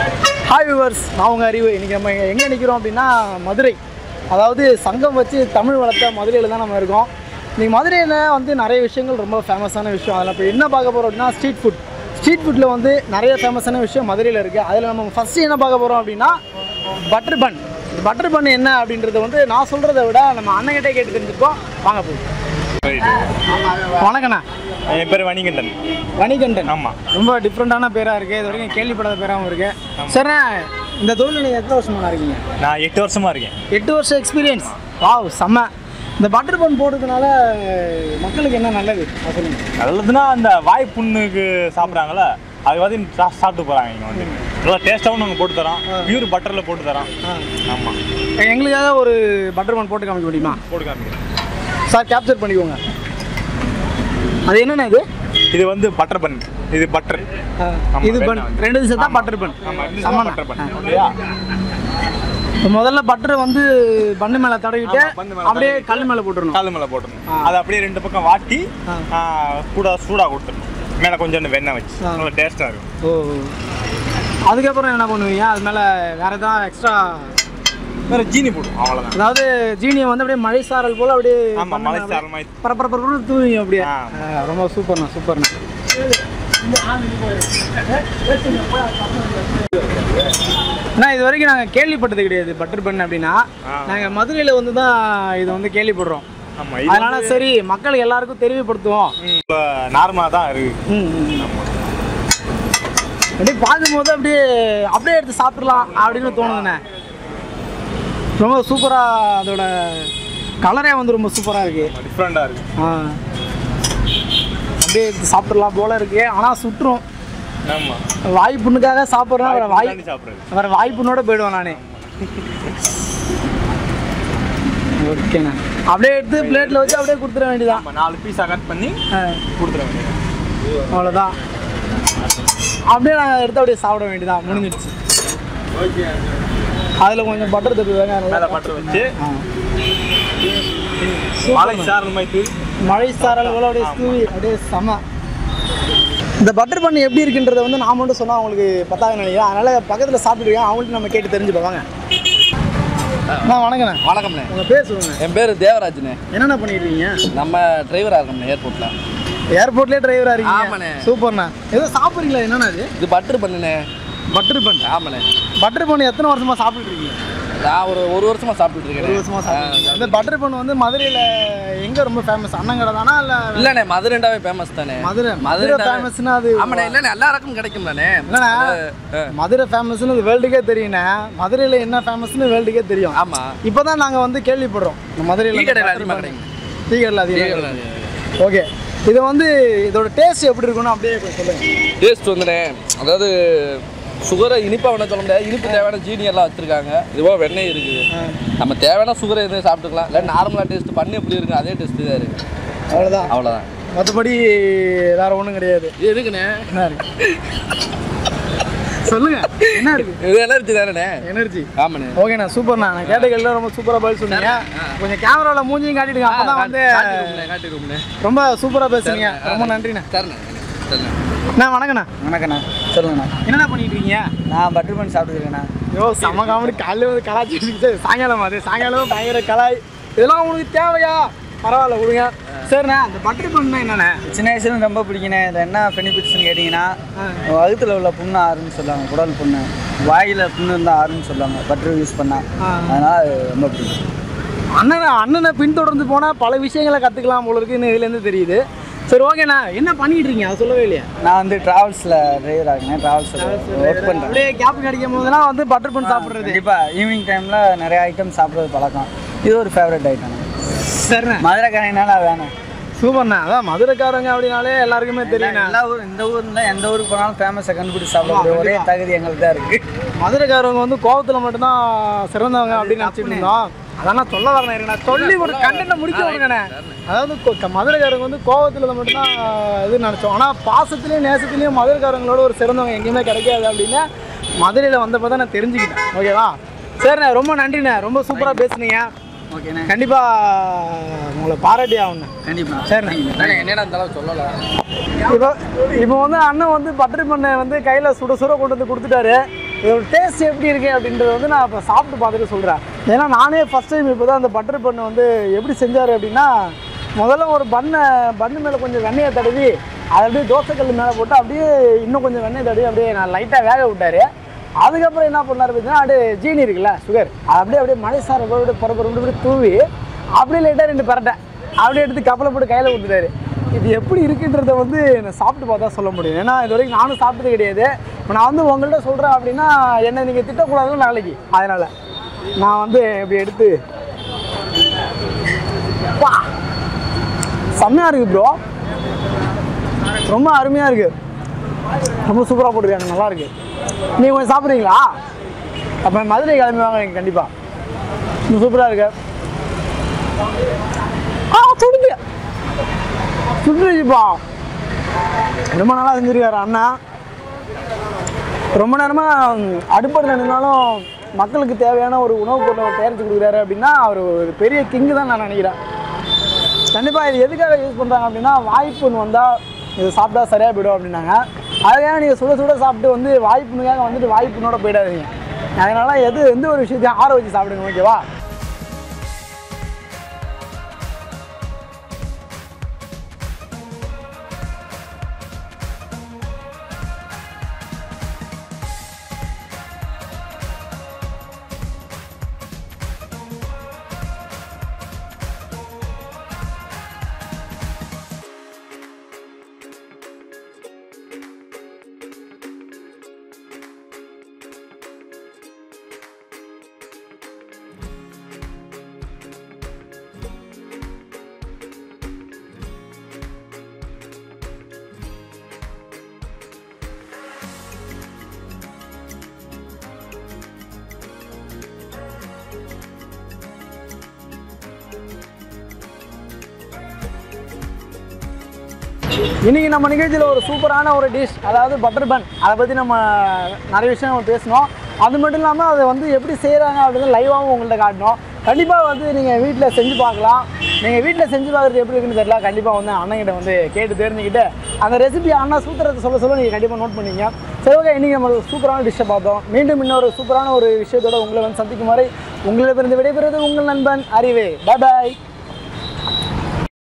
Hi viewers நான் உங்கள் அறிவு இன்றைக்கி நம்ம எங்கே நிற்கிறோம் அப்படின்னா மதுரை அதாவது சங்கம் வச்சு தமிழ் வளர்த்த மதுரையில் தான் நம்ம இருக்கோம் இன்றைக்கி மதுரையில் வந்து நிறைய விஷயங்கள் ரொம்ப ஃபேமஸான விஷயம் அதில் இப்போ என்ன பார்க்க போகிறோம் அப்படின்னா ஸ்ட்ரீட் ஃபுட் ஸ்ட்ரீட் ஃபுட்டில் வந்து நிறைய ஃபேமஸான விஷயம் மதுரையில் இருக்குது அதில் நம்ம ஃபஸ்ட்டு என்ன பார்க்க போகிறோம் அப்படின்னா பட்டர் பன் பட்டர் பன் என்ன அப்படின்றத வந்து நான் சொல்கிறத விட நம்ம அண்ணங்கிட்டே கேட்டு தெரிஞ்சுக்கோம் வாங்க போய் வணக்கண்ணா என் பேர் வணிகண்டன் வணிகண்டன் ஆமாம் ரொம்ப டிஃப்ரெண்ட்டான பேராக இருக்குது இது வரைக்கும் கேள்விப்படாத பேராகவும் இருக்குது சார் இந்த தொழில் நீங்கள் எத்தனை வருஷமா இருக்கீங்க நான் எட்டு வருஷமா இருக்கேன் எட்டு வருஷம் எக்ஸ்பீரியன்ஸ் வாவ் செம்ம இந்த பட்டர் பன் போடுறதுனால மக்களுக்கு என்ன நல்லது அது சொல்லுங்க நல்லதுன்னா அந்த வாய் புண்ணுக்கு சாப்பிட்றாங்கள அது வந்து சா- சாப்பிட்டு போகிறாங்க இங்கே வந்து நல்லா டேஸ்ட்டாகவும் நாங்கள் போட்டு தரோம் பியூர் பட்டரில் போட்டு தரோம் ஆமாம் எங்களுக்காக ஒரு பட்டர் பன் போட்டு காமிக்க முடியுமா போட்டு காமிக்கிறேன் சார் கேப்சர் பண்ணிக்கோங்க அது என்னண்ணா இது இது வந்து பட்டர் பன் இது பட்டர் ஆமா, இது பன் வெண்ணெய். ரெண்டு திசை தான் பட்டர் பன் ஆமாம் செம்மண்ணா. பட்டர் பன் இல்லையா இப்போ முதல்ல பட்டரை வந்து பண்ணு மேலே தடவிட்டு ஆமா, பண்ணு மேல அப்படியே தடவிட்டு. கல் மேலே போட்டுருணும் கால் மேலே போட்டுருணும் ஆ. அதை அப்படியே ரெண்டு பக்கம் வாட்டி ஆ. ஆ, கூட சூடாக கொடுத்துடணும் மேலே கொஞ்சோண்டு வெண்ணெய் வச்சு ஆ. நல்லா டேஸ்ட்டாக இருக்கும் ஓ அதுக்கப்புறம் என்ன பண்ணுவீங்க அது மேலே வேற ஏதாவது எக்ஸ்ட்ரா வேறு ஜீனி போடும் அவ்வளோதான் அதாவது ஜீனியை வந்து அப்படியே மழை சாரல் போல் அப்படியே ஆமாம் பண்ண மலை மேல சாரல் மாதிரி பரப்பர பரப்பர தூவிங்க அப்படியே ஆ. ஆ, ரொம்ப சூப்பர்ண்ணா சூப்பர்ண்ணா அண்ணா இது வரைக்கும் நாங்கள் கேள்விப்பட்டது கிடையாது பட்டர் பன் அப்படின்னா ஆ. நாங்கள் மதுரையில் வந்து தான் இது வந்து கேள்விப்படுறோம் ஆமாம் இது அதனால சரி மக்கள் எல்லாருக்கும் தெரியப்படுத்துவோம் இப்போ நார்மலாக தான் இருக்குது ம், ம். அப்படியே பார்க்கும்போது அப்படியே அப்படியே எடுத்து சாப்பிட்றலாம் அப்படின்னு தோணுதுண்ணே ரொம்ப சூப்பராக அதோட கலரே வந்து ரொம்ப சூப்பராக இருக்குது டிஃப்ரெண்ட்டாக இருக்குது ஆ அப்படியே எடுத்து சாப்பிட்றலாம் போல இருக்கு ஆனால் சுற்றுரும் ஆமாம் வாய் புண்ணுக்காக சாப்பிட்றேன் வேறு வாய் சாப்பிட்றது வேறு வாய் புண்ணோட போயிடுவேன் நானே ஓகேண்ணா அப்படியே எடுத்து பிளேட்டில் வச்சு அப்படியே கொடுத்துட வேண்டியதான் நம்ம நாலு பீஸாக கட் பண்ணி ஆ, கொடுத்துட வேண்டியது அவ்வளோதான் அப்படியே நான் எடுத்து அப்படியே சாப்பிட வேண்டியதான் முடிஞ்சிடுச்சு அதில் கொஞ்சம் பட்டர் தட்டு வேங்க மேலே பட்டர் வச்சு ஆ. மலை சாரல் மாதிரி தூவி மழை சாரல் போல அப்படியே தூவி அப்படியே செம இந்த பட்டர் பண்ணி எப்படி இருக்குன்றதை வந்து நான் மட்டும் சொன்னால் அவங்களுக்கு பத்தாவது நினைக்கிறேன் அதனால் பக்கத்தில் சாப்பிட்டுருக்கேன் அவங்கள்ட்ட நம்ம கேட்டு தெரிஞ்சுப்போம் வாங்க அண்ணா வணக்கண்ணே வணக்கம்ண்ணே உங்கள் பேர் சொல்லுங்க என் பேர் தேவராஜ்ண்ணே என்னென்ன பண்ணிட்டு இருக்கீங்க நம்ம டிரைவராக இருக்கோம்ண்ணே ஏர்போர்ட்டில் ஏர்போர்ட்லேயே டிரைவராக இருக்கீங்க ஆமாண்ணே. சூப்பர்ண்ணா ஏதோ சாப்பிட்றீங்களா என்னண்ணா இது இது பட்டர் பண்ணுண்ணே பட்டர் பண்ணு ஆமாண்ணே பட்டர் பண்ணு எத்தனை வருஷமா சாப்பிட்டுட்டு இருக்கீங்க நான் ஒரு ஒரு வருஷமா சாப்பிட்டுட்டு ஒரு இருக்கேன் வருஷமா சாப்பிட்டு இந்த பட்டர் பண்ணு வந்து மதுரையில் எங்கே ரொம்ப ஃபேமஸ் அண்ணங்கடை தானா இல்லை இல்லண்ணே மதுரைண்டாவே ஃபேமஸ் தானே மதுரை மதுரை மதுரைண்டாவே ஃபேமஸ்னா அது ஆமாண்ணே இல்லண்ணே எல்லா ரகம் கிடைக்கும்ண்ணே இல்லைண்ணா ஆ. மதுரை ஃபேமஸ்னு அது வேர்ல்டுக்கே தெரியுண்ணே மதுரையில் என்ன ஃபேமஸ்னு வேர்ல்டுக்கே தெரியும் ஆமா இப்போ தான் நாங்கள் வந்து கேள்விப்படுறோம் இந்த மதுரையில் டீ கடையில் அதிகமாக கிடைக்கும் டீ கடையில் அதிகம் ஓகே இது வந்து இதோட டேஸ்ட் எப்படி இருக்கும்னு அப்படியே கொஞ்சம் சொல்லுங்க டேஸ்ட் வந்துண்ணே அதாவது சுகரை இனிப்பாக வேணா சொல்ல முடியாது இனிப்பு தேவையான ஜீனி எல்லாம் வச்சிருக்காங்க இதுவோ வெண்ணெய் இருக்குது நம்ம தேவையான சுகரை எதுவும் சாப்பிட்டுக்கலாம் இல்லை நார்மலாக டேஸ்ட் பண்ணி எப்படி இருக்கு அதே டேஸ்ட் தான் இருக்கு அவ்வளோதான் அவ்வளோதான் மற்றபடி வேற ஒன்றும் கிடையாது எதுக்குண்ணே என்ன இருக்கு சொல்லுங்க என்ன இருக்கு இது எனர்ஜி தானே எனர்ஜி ஆமாண்ணே ஓகேண்ணா சூப்பர்ண்ணா நான் கேட்ட கேள்வி ரொம்ப சூப்பராக பதில் சொன்னீங்க கொஞ்சம் கேமராவில் மூஞ்சியும் காட்டிடுங்க அப்போ தான் வந்து காட்டிடுவோம்ண்ணே காட்டிடுவோம்ண்ணே ரொம்ப சூப்பராக பேசுறீங்க ரொம்ப நன்றிண்ணா சரிண்ணே சரிண்ணே அண்ணா வணக்கண்ணா வணக்கண்ணா சொல்லுங்கண்ணா என்னண்ணா பண்ணிட்டு இருக்கீங்க நான் பட்டர் பண்ணி சாப்பிட்டுருக்கேண்ணா ஐயோ செம காமெடி காலையில் வந்து கலாச்சி சாயங்காலம் அது சாயங்காலம் பயங்கர கலாய் இதெல்லாம் உங்களுக்கு தேவையா பரவாயில்ல விடுங்க சரிண்ணா அந்த பட்டர் பண்ணா என்னண்ணே சின்ன வயசுல ரொம்ப பிடிக்கண்ணே இதில் என்ன பெனிஃபிட்ஸ்னு கேட்டிங்கன்னா வகுத்தில் உள்ள புண்ணு ஆறுன்னு சொல்லுவாங்க குடல் புண்ணு வாயில் புண்ணு இருந்தால் ஆறுன்னு சொல்லுவாங்க பட்டர் யூஸ் பண்ணால் ஆ. அதனால் அது ரொம்ப பிடிக்கும் அண்ணனை அண்ணனை பின்தொடர்ந்து போனால் பல விஷயங்களை கற்றுக்கலாம் போல இருக்குன்னு இதுலேருந்து தெரியுது சரி ஓகேண்ணா என்ன பண்ணிட்டு இருக்கீங்க அதை சொல்லவே இல்லையா நான் வந்து ட்ராவல்ஸில் டிரைவர் ஆகினேன் ட்ராவல்ஸில் ஒர்க் பண்ணுறேன் அப்படியே கேப் கிடைக்கும் போதெல்லாம் வந்து பட்டர் பண்ணி சாப்பிட்றது கண்டிப்பாக ஈவினிங் டைமில் நிறைய ஐட்டம் சாப்பிட்றது பழக்கம் இது ஒரு ஃபேவரட் ஐட்டம் சரிண்ணா மதுரை கரையினால வேணும் சூப்பர்ண்ணா அதான் மதுரைக்காரங்க அப்படின்னாலே எல்லாருக்குமே தெரியுண்ணா எல்லா ஊர் இந்த ஊரில் எந்த ஊருக்கு போனாலும் ஃபேமஸை கண்டுபிடிச்சி சாப்பிடக்கூடிய ஒரே தகுதி எங்களுக்கு தான் இருக்குது மதுரைக்காரங்க வந்து கோவத்தில் மட்டும்தான் சிறந்தவங்க அப்படின்னு நினச்சிட்டு இருந்தோம் அதான் நான் சொல்ல வரேன் இருக்கேன் சொல்லி ஒரு கண்டென்ட்டை முடிக்க விடுங்கண்ணே அதாவது கொ- க- மதுரைக்காரங்க வந்து கோவத்தில் மட்டும்தான் இது நினச்சோம் ஆனால் பாசத்துலேயும் நேசத்துலேயும் மதுரைக்காரங்களோட ஒரு சிறந்தவங்க எங்கேயுமே கிடைக்காது அப்படின்னு மதுரையில் வந்தப்போ தான் நான் தெரிஞ்சுக்கிட்டேன் ஓகேவா சரிண்ணே ரொம்ப நன்றிண்ணே ரொம்ப சூப்பராக பேசுனீங்க ஓகேண்ணே கண்டிப்பாக உங்களை பாராட்டி ஆகணும் கண்டிப்பாக சரிண்ணே என்னடா இருந்தாலும் சொல்லலாம் இப்போ இப்போ வந்து அண்ணன் வந்து பட்டர் பண்ணை வந்து கையில் சுட சுட கொண்டு வந்து கொடுத்துட்டாரு இதோட டேஸ்ட் எப்படி இருக்குது அப்படின்றது வந்து நான் இப்போ சாப்பிட்டு பார்த்துட்டு சொல்கிறேன் ஏன்னா நானே ஃபஸ்ட் டைம் இப்போ தான் அந்த பட்டர் பண்ணு வந்து எப்படி செஞ்சார் அப்படின்னா முதல்ல ஒரு பண்ணை பண்ணு மேலே கொஞ்சம் வெண்ணெயை தடவி அதை அப்படியே தோசைக்கல் மேலே போட்டு அப்படியே இன்னும் கொஞ்சம் வெண்ணெய் தடவி அப்படியே நான் லைட்டாக வேக விட்டாரு அதுக்கப்புறம் என்ன பண்ணார் பார்த்தீங்கன்னா அப்படியே ஜீனி இருக்குல்ல சுகர் அது அப்படியே அப்படியே மலை சாரை போட்டு பரப்பு ரெண்டு பேரும் தூவி அப்படியே லைட்டாக ரெண்டு பரட்டை அப்படியே எடுத்து கப்பலை போட்டு கையில் விட்டுட்டாரு இது எப்படி இருக்குன்றத வந்து நான் சாப்பிட்டு பார்த்தா சொல்ல முடியும் ஏன்னா இது வரைக்கும் நானும் சாப்பிட்டது கிடையாது இப்போ நான் வந்து உங்கள்கிட்ட சொல்கிறேன் அப்படின்னா என்னை நீங்கள் திட்டக்கூடாதுன்னு நாளைக்கு அதனால் நான் வந்து இப்படி எடுத்து பா செம்மையாக இருக்குது ப்ரோ ரொம்ப அருமையாக இருக்குது ரொம்ப சூப்பராக போட்டுருக்காங்க நல்லா இருக்கு நீங்கள் கொஞ்சம் சாப்பிட்றீங்களா அப்போ மதுரை கிளம்பி வாங்க நீங்கள் கண்டிப்பாக இன்னும் சூப்பராக இருக்கு ஆ சுடுது சுட்டுருச்சுப்பா ரொம்ப நல்லா செஞ்சுருக்காரு அண்ணா ரொம்ப நேரமாக அடுப்படில் நின்னாலும் மக்களுக்கு தேவையான ஒரு உணவுப் பொருளை தயாரித்து கொடுக்குறாரு அப்படின்னா அவர் ஒரு பெரிய கிங்கு தான் நான் நினைக்கிறேன் கண்டிப்பாக இது எதுக்காக யூஸ் பண்ணுறாங்க அப்படின்னா வாய்ப்புன்னு வந்தால் இது சாப்பிட்டா சரியாக போயிடும் அப்படின்னாங்க அதுக்காக நீங்கள் சுட சுட சாப்பிட்டு வந்து வாய்ப்புனுக்காக வந்துட்டு வாய்ப்புனோட போயிடாதீங்க அதனால் எது எந்த ஒரு விஷயத்தையும் ஆற வச்சு சாப்பிடுங்க ஓகேவா இன்னைக்கு நம்ம நிகழ்ச்சியில் ஒரு சூப்பரான ஒரு டிஷ் அதாவது பட்டர் பன் அதை பற்றி நம்ம நிறைய விஷயம் நம்ம பேசணும் அது மட்டும் இல்லாமல் அதை வந்து எப்படி செய்கிறாங்க அப்படின்னு லைவாகவும் உங்கள்கிட்ட காட்டணும் கண்டிப்பாக வந்து நீங்கள் வீட்டில் செஞ்சு பார்க்கலாம் நீங்கள் வீட்டில் செஞ்சு பார்க்குறது எப்படி இருக்குன்னு தெரியல கண்டிப்பாக வந்து அண்ணன்கிட்ட வந்து கேட்டு தெரிஞ்சுக்கிட்டு அந்த ரெசிபி அண்ணா சூத்திரத்தை சொல்ல சொல்ல நீங்கள் கண்டிப்பாக நோட் பண்ணிங்க சரி ஓகே இன்றைக்கி நம்ம ஒரு சூப்பரான டிஷ்ஷை பார்த்தோம் மீண்டும் இன்னொரு சூப்பரான ஒரு விஷயத்தோட உங்களை வந்து சந்திக்கும் வரை உங்களிடமிருந்து விடைபெறுவது உங்கள் நண்பன் அறிவே பாய்